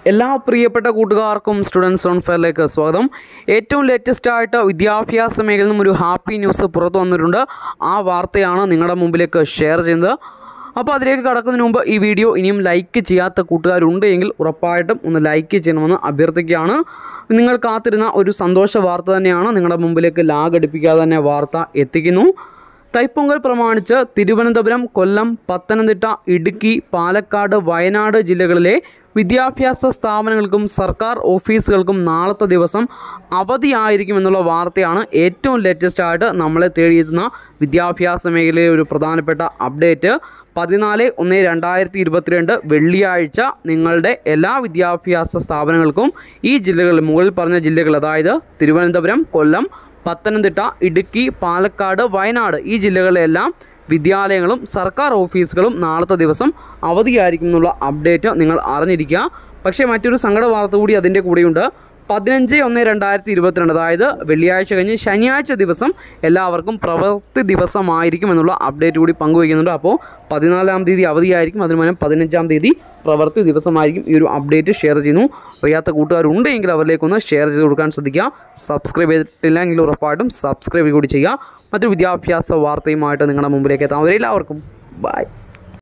എല്ലാ പ്രിയപ്പെട്ട കൂട്ടുകാർക്കും സ്റ്റുഡൻസ് ഓൺ ഫെയറിലേക്ക് സ്വാഗതം ഏറ്റവും ലേറ്റസ്റ്റ് ആയിട്ട് വിദ്യാഭ്യാസ മേഖലയിൽ നിന്നും ഒരു ഹാപ്പി ന്യൂസ് പുറത്തു വന്നിട്ടുണ്ട് ആ വാർത്തയാണ് നിങ്ങളുടെ മുമ്പിലേക്ക് ഷെയർ ചെയ്യുന്നത് അപ്പോൾ അതിലേക്ക് കടക്കുന്നതിന് മുമ്പ് ഈ വീഡിയോ ഇനിയും ലൈക്ക് ചെയ്യാത്ത കൂട്ടുകാരുണ്ടെങ്കിൽ ഉറപ്പായിട്ടും ഒന്ന് ലൈക്ക് ചെയ്യണമെന്ന് അഭ്യർത്ഥിക്കുകയാണ് നിങ്ങൾ കാത്തിരുന്ന ഒരു സന്തോഷ വാർത്ത തന്നെയാണ് നിങ്ങളുടെ മുമ്പിലേക്ക് ലാഗ് അടിപ്പിക്കാതെ തന്നെ വാർത്ത എത്തിക്കുന്നു തൈപ്പൊങ്കൽ പ്രമാണിച്ച് തിരുവനന്തപുരം കൊല്ലം പത്തനംതിട്ട ഇടുക്കി പാലക്കാട് വയനാട് ജില്ലകളിലെ വിദ്യാഭ്യാസ സ്ഥാപനങ്ങൾക്കും സർക്കാർ ഓഫീസുകൾക്കും നാളത്തെ ദിവസം അവധിയായിരിക്കും എന്നുള്ള വാർത്തയാണ് ഏറ്റവും ലേറ്റസ്റ്റ് ആയിട്ട് നമ്മളെ തേടിയെത്തുന്ന വിദ്യാഭ്യാസ മേഖലയിലെ ഒരു പ്രധാനപ്പെട്ട അപ്ഡേറ്റ് പതിനാല് ഒന്ന് രണ്ടായിരത്തി ഇരുപത്തിരണ്ട് വെള്ളിയാഴ്ച നിങ്ങളുടെ എല്ലാ വിദ്യാഭ്യാസ സ്ഥാപനങ്ങൾക്കും ഈ ജില്ലകളിൽ മുകളിൽ പറഞ്ഞ ജില്ലകൾ അതായത് തിരുവനന്തപുരം കൊല്ലം പത്തനംതിട്ട ഇടുക്കി പാലക്കാട് വയനാട് ഈ ജില്ലകളിലെല്ലാം വിദ്യാലയങ്ങളും സർക്കാർ ഓഫീസുകളും നാളത്തെ ദിവസം അവധിയായിരിക്കും എന്നുള്ള അപ്ഡേറ്റ് നിങ്ങൾ അറിഞ്ഞിരിക്കുക പക്ഷേ മറ്റൊരു സങ്കട വാർത്ത കൂടി അതിൻ്റെ കൂടെയുണ്ട് പതിനഞ്ച് ഒന്ന് രണ്ടായിരത്തി ഇരുപത്തിരണ്ട് അതായത് വെള്ളിയാഴ്ച കഴിഞ്ഞ് ശനിയാഴ്ച ദിവസം എല്ലാവർക്കും പ്രവൃത്തി ദിവസമായിരിക്കും എന്നുള്ള അപ്ഡേറ്റ് കൂടി പങ്കുവയ്ക്കുന്നുണ്ട് അപ്പോൾ പതിനാലാം തീയതി അവധിയായിരിക്കും അതിന് മുന്നേ പതിനഞ്ചാം തീയതി പ്രവൃത്തി ദിവസമായിരിക്കും ഈ ഒരു അപ്ഡേറ്റ് ഷെയർ ചെയ്യുന്നു അറിയാത്ത കൂട്ടുകാരുണ്ടെങ്കിൽ അവരിലേക്കൊന്ന് ഷെയർ ചെയ്ത് കൊടുക്കാൻ ശ്രദ്ധിക്കുക സബ്സ്ക്രൈബ് ചെയ്തിട്ടില്ലെങ്കിൽ ഉറപ്പായിട്ടും സബ്സ്ക്രൈബ് കൂടി ചെയ്യുക മറ്റൊരു വിദ്യാഭ്യാസ വാർത്തയുമായിട്ട് നിങ്ങളുടെ മുമ്പിലേക്ക് എത്താം അവരെല്ലാവർക്കും ബൈ